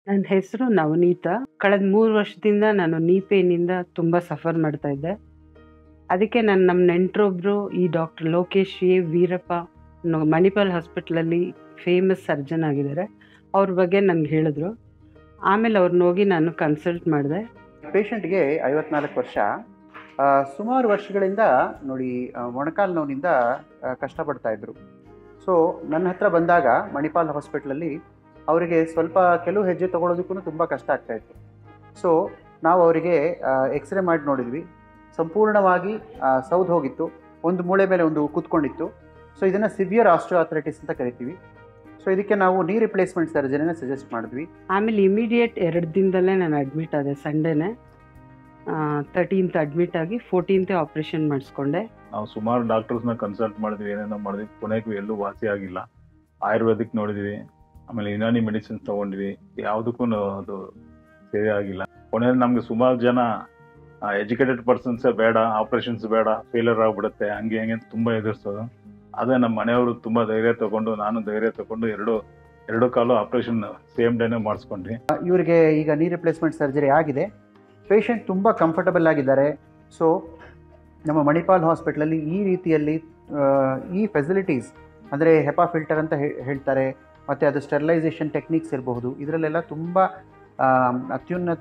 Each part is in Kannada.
ನನ್ನ ಹೆಸರು ನವನೀತಾ ಕಳೆದ ಮೂರು ವರ್ಷದಿಂದ ನಾನು ನೀ ಪೇನಿಂದ ತುಂಬ ಸಫರ್ ಮಾಡ್ತಾ ಇದ್ದೆ ಅದಕ್ಕೆ ನಾನು ನಮ್ಮ ನೆಂಟರೊಬ್ಬರು ಈ ಡಾಕ್ಟರ್ ಲೋಕೇಶ್ ಎ ವೀರಪ್ಪ ಅನ್ನೋ ಮಣಿಪಾಲ್ ಹಾಸ್ಪಿಟ್ಲಲ್ಲಿ ಫೇಮಸ್ ಸರ್ಜನ್ ಆಗಿದ್ದಾರೆ ಅವ್ರ ಬಗ್ಗೆ ನನಗೆ ಹೇಳಿದ್ರು ಆಮೇಲೆ ಅವ್ರನ್ನ ಹೋಗಿ ನಾನು ಕನ್ಸಲ್ಟ್ ಮಾಡಿದೆ ಪೇಷಂಟ್ಗೆ ಐವತ್ನಾಲ್ಕು ವರ್ಷ ಆ, ಸುಮಾರು ವರ್ಷಗಳಿಂದ ನೋಡಿ ಆ, ಮೊಣಕಾಲು ನೋವಿನಿಂದ ಆ, ಕಷ್ಟಪಡ್ತಾ ಇದ್ರು ಸೊ ನನ್ನ ಹತ್ರ ಬಂದಾಗ ಮಣಿಪಾಲ್ ಹಾಸ್ಪಿಟ್ಲಲ್ಲಿ ಅವರಿಗೆ ಸ್ವಲ್ಪ ಕೆಲವು ಹೆಜ್ಜೆ ತೊಗೊಳೋದಕ್ಕೂ ತುಂಬ ಕಷ್ಟ ಆಗ್ತಾ ಇತ್ತು ಸೊ ನಾವು ಅವರಿಗೆ ಎಕ್ಸ್ರೇ ಮಾಡಿ ನೋಡಿದ್ವಿ ಸಂಪೂರ್ಣವಾಗಿ ಸೌದ್ ಹೋಗಿತ್ತು ಒಂದು ಮೂಳೆ ಮೇಲೆ ಒಂದು ಕೂತ್ಕೊಂಡಿತ್ತು ಸೊ ಇದನ್ನು ಸಿವಿಯರ್ ಆಸ್ಟ್ರಿಯೋಆಥ್ರೈಟಿಸ್ ಅಂತ ಕರಿತೀವಿ ಸೊ ಇದಕ್ಕೆ ನಾವು ನೀ ರಿಪ್ಲೇಸ್ಮೆಂಟ್ ಸರ್ಜರಿನ ಸಜೆಸ್ಟ್ ಮಾಡಿದ್ವಿ ಆಮೇಲೆ ಇಮಿಡಿಯೇಟ್ ಎರಡು ದಿನದಲ್ಲೇ ನಾನು ಅಡ್ಮಿಟ್ ಆದೆ ಸಂಡೇನೆ ತರ್ಟೀನ್ತ್ ಅಡ್ಮಿಟ್ ಆಗಿ ಫೋರ್ಟೀನ್ತೆ ಆಪ್ರೇಷನ್ ಮಾಡಿಸ್ಕೊಂಡೆ ನಾವು ಸುಮಾರು ಡಾಕ್ಟರ್ಸ್ನ ಕನ್ಸಲ್ಟ್ ಮಾಡಿದ್ವಿ ಏನೇನೋ ಮಾಡಿದ್ವಿ ಕೊನೆಗೂ ಎಲ್ಲೂ ವಾಸಿ ಆಗಿಲ್ಲ ಆಯುರ್ವೇದಿಕ್ ನೋಡಿದ್ವಿ ಆಮೇಲೆ ಯುನಾನಿ ಮೆಡಿಸಿನ್ಸ್ ತೊಗೊಂಡ್ವಿ ಯಾವುದಕ್ಕೂ ಅದು ಸರಿ ಆಗಿಲ್ಲ ಕೊನೆಯಲ್ಲಿ ನಮಗೆ ಸುಮಾರು ಜನ ಎಜುಕೇಟೆಡ್ ಪರ್ಸನ್ಸೇ ಬೇಡ ಆಪ್ರೇಷನ್ಸ್ ಬೇಡ ಫೇಲಿಯರ್ ಆಗಿಬಿಡುತ್ತೆ ಹಂಗೆ ಹಂಗೆ ಅಂತ ತುಂಬ ಎದುರಿಸೋದು ಅದೇ ನಮ್ಮ ಮನೆಯವರು ತುಂಬ ಧೈರ್ಯ ತಗೊಂಡು ನಾನು ಧೈರ್ಯ ತಗೊಂಡು ಎರಡು ಎರಡು ಕಾಲು ಆಪ್ರೇಷನ್ ಸೇಮ್ ಡೇನೇ ಮಾಡಿಸ್ಕೊಂಡ್ವಿ ಇವರಿಗೆ ಈಗ ನೀ ರಿಪ್ಲೇಸ್ಮೆಂಟ್ ಸರ್ಜರಿ ಆಗಿದೆ ಪೇಷಂಟ್ ತುಂಬ ಕಂಫರ್ಟಬಲ್ ಆಗಿದ್ದಾರೆ ಸೊ ನಮ್ಮ ಮಣಿಪಾಲ್ ಹಾಸ್ಪಿಟ್ಲಲ್ಲಿ ಈ ರೀತಿಯಲ್ಲಿ ಆ, ಈ ಫೆಸಿಲಿಟೀಸ್ ಅಂದರೆ ಹೆಪಾ ಫಿಲ್ಟರ್ ಅಂತ ಹೇ- ಹೇಳ್ತಾರೆ ಮತ್ತು ಅದು ಸ್ಟೆರಿಲೈಸೇಷನ್ ಟೆಕ್ನಿಕ್ಸ್ ಇರಬಹುದು ಇದರಲ್ಲೆಲ್ಲ ತುಂಬ ಆ, ಅತ್ಯುನ್ನತ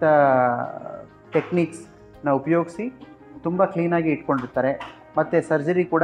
ಟೆಕ್ನಿಕ್ಸ್ನ ಉಪಯೋಗಿಸಿ ತುಂಬ ಕ್ಲೀನಾಗಿ ಇಟ್ಕೊಂಡಿರ್ತಾರೆ ಮತ್ತು ಸರ್ಜರಿ ಕೂಡ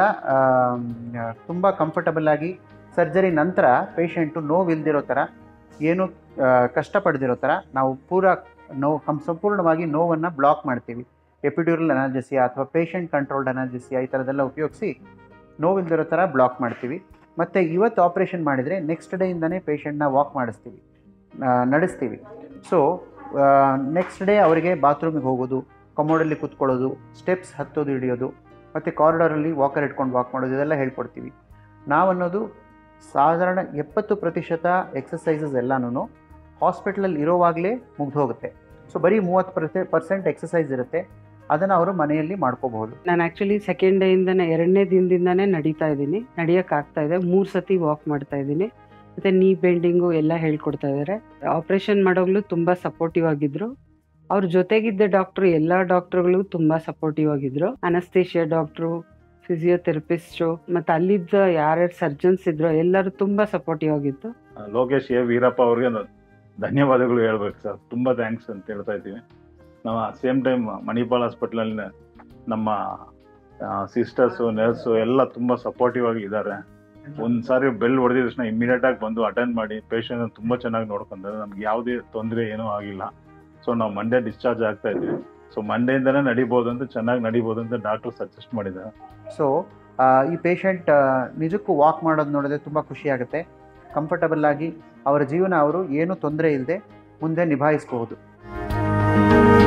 ತುಂಬ ಕಂಫರ್ಟಬಲ್ ಆಗಿ ಸರ್ಜರಿ ನಂತರ ಪೇಷಂಟು ನೋವಿಲ್ದಿರೋ ಥರ ಏನು ಆ, ಕಷ್ಟಪಡ್ದಿರೋ ಥರ ನಾವು ಪೂರ ನೋವು ಕಂ ಸಂಪೂರ್ಣವಾಗಿ ನೋವನ್ನು ಬ್ಲಾಕ್ ಮಾಡ್ತೀವಿ ಎಪಿಡ್ಯೂರಲ್ ಅನಾಲ್ಜೆಸಿಯಾ ಅಥವಾ ಪೇಷಂಟ್ ಕಂಟ್ರೋಲ್ಡ್ ಅನಾಲ್ಜೆಸಿಯಾ ಈ ಥರದ್ದೆಲ್ಲ ಉಪಯೋಗಿಸಿ ನೋವಿಲ್ದಿರೋ ಥರ ಬ್ಲಾಕ್ ಮಾಡ್ತೀವಿ ಮತ್ತು ಇವತ್ತು ಆಪ್ರೇಷನ್ ಮಾಡಿದರೆ ನೆಕ್ಸ್ಟ್ ಡೇಯಿಂದನೇ ಪೇಷಂಟ್ನ ವಾಕ್ ಮಾಡಿಸ್ತೀವಿ ಆ, ನಡೆಸ್ತೀವಿ ಸೊ ನೆಕ್ಸ್ಟ್ ಡೇ ಅವರಿಗೆ ಬಾತ್ರೂಮಿಗೆ ಹೋಗೋದು ಕಮೋಡಲ್ಲಿ ಕೂತ್ಕೊಳ್ಳೋದು ಸ್ಟೆಪ್ಸ್ ಹತ್ತೋದು ಹಿಡಿಯೋದು ಮತ್ತು ಕಾರಿಡಾರಲ್ಲಿ ವಾಕರ್ ಇಟ್ಕೊಂಡು ವಾಕ್ ಮಾಡೋದು ಇದೆಲ್ಲ ಹೇಳ್ಕೊಡ್ತೀವಿ ನಾವನ್ನೋದು ಸಾಧಾರಣ ಎಪ್ಪತ್ತು ಪ್ರತಿಶತ ಎಕ್ಸಸೈಸಸ್ ಎಲ್ಲನೂ ಹಾಸ್ಪಿಟ್ಲಲ್ಲಿ ಇರೋವಾಗಲೇ ಮುಗ್ದು ಹೋಗುತ್ತೆ ಸೊ ಬರೀ ಮೂವತ್ತು ಪ್ರತಿ ಪರ್ಸೆಂಟ್ ಎಕ್ಸಸೈಸ್ ಇರುತ್ತೆ ಅದನ್ನು ಅವರು ಮನೆಯಲ್ಲಿ ಮಾಡ್ಕೋಬಹುದು ನಾನು ಆ್ಯಕ್ಚುಲಿ ಸೆಕೆಂಡ್ ಡೇಯಿಂದನೇ ಎರಡನೇ ದಿನದಿಂದನೇ ನಡೀತಾ ಇದ್ದೀನಿ ನಡಿಯೋಕ್ಕಾಗ್ತಾ ಇದೆ ಮೂರು ಸತಿ ವಾಕ್ ಮಾಡ್ತಾ ಇದ್ದೀನಿ ಮತ್ತು ನೀ ಬೆಂಡಿಂಗು ಎಲ್ಲ ಹೇಳ್ಕೊಡ್ತಾ ಇದ್ದಾರೆ ಆಪ್ರೇಷನ್ ಮಾಡೋಗ್ಲೂ ತುಂಬ ಸಪೋರ್ಟಿವ್ ಆಗಿದ್ರು ಅವ್ರ ಜೊತೆಗಿದ್ದ ಡಾಕ್ಟ್ರು ಎಲ್ಲ ಡಾಕ್ಟ್ರುಗಳು ತುಂಬ ಸಪೋರ್ಟಿವ್ ಆಗಿದ್ರು ಅನಸ್ತೇಷಿಯಾ ಡಾಕ್ಟ್ರು ಫಿಸಿಯೋಥೆರಪಿಸ್ಟು ಮತ್ತು ಅಲ್ಲಿದ್ದ ಯಾರ್ಯಾರು ಸರ್ಜನ್ಸ್ ಇದ್ರು ಎಲ್ಲರೂ ತುಂಬ ಸಪೋರ್ಟಿವ್ ಆಗಿತ್ತು ಲೋಕೇಶ್ ಎ ವೀರಪ್ಪ ಅವ್ರಿಗೆ ನಾನು ಧನ್ಯವಾದಗಳು ಹೇಳ್ಬೇಕು ಸರ್ ತುಂಬ ಥ್ಯಾಂಕ್ಸ್ ಅಂತ ಹೇಳ್ತಾ ಇದ್ದೀವಿ ನಾವು ಸೇಮ್ ಟೈಮ್ ಮಣಿಪಾಲ್ ಹಾಸ್ಪಿಟ್ಲಲ್ಲಿ ನಮ್ಮ ಸಿಸ್ಟರ್ಸು ನರ್ಸು ಎಲ್ಲ ತುಂಬ ಸಪೋರ್ಟಿವ್ ಆಗಿ ಇದ್ದಾರೆ ಒಂದು ಸಾರಿ ಬೆಲ್ ಹೊಡೆದಿದ ತಕ್ಷಣ ಇಮಿಡಿಯೇಟ್ ಆಗಿ ಬಂದು ಅಟೆಂಡ್ ಮಾಡಿ ಪೇಷಂಟ್ ತುಂಬ ಚೆನ್ನಾಗಿ ನೋಡ್ಕೊಂತಾರೆ ನಮ್ಗೆ ಯಾವುದೇ ತೊಂದರೆ ಏನೂ ಆಗಿಲ್ಲ ಸೊ ನಾವು ಮಂಡೇ ಡಿಸ್ಚಾರ್ಜ್ ಆಗ್ತಾ ಇದ್ವಿ ಸೊ ಮಂಡೆಯಿಂದನೇ ನಡಿಬೋದು ಅಂತ ಚೆನ್ನಾಗಿ ನಡಿಬೋದು ಅಂತ ಡಾಕ್ಟರ್ ಸಜೆಸ್ಟ್ ಮಾಡಿದ್ದಾರೆ ಸೊ ಈ ಪೇಷಂಟ್ ನಿಜಕ್ಕೂ ವಾಕ್ ಮಾಡೋದು ನೋಡಿದ್ರೆ ತುಂಬ ಖುಷಿಯಾಗುತ್ತೆ ಕಂಫರ್ಟಬಲ್ ಆಗಿ ಅವರ ಜೀವನ ಅವರು ಏನೂ ತೊಂದರೆ ಇಲ್ಲದೆ ಮುಂದೆ ನಿಭಾಯಿಸಬಹುದು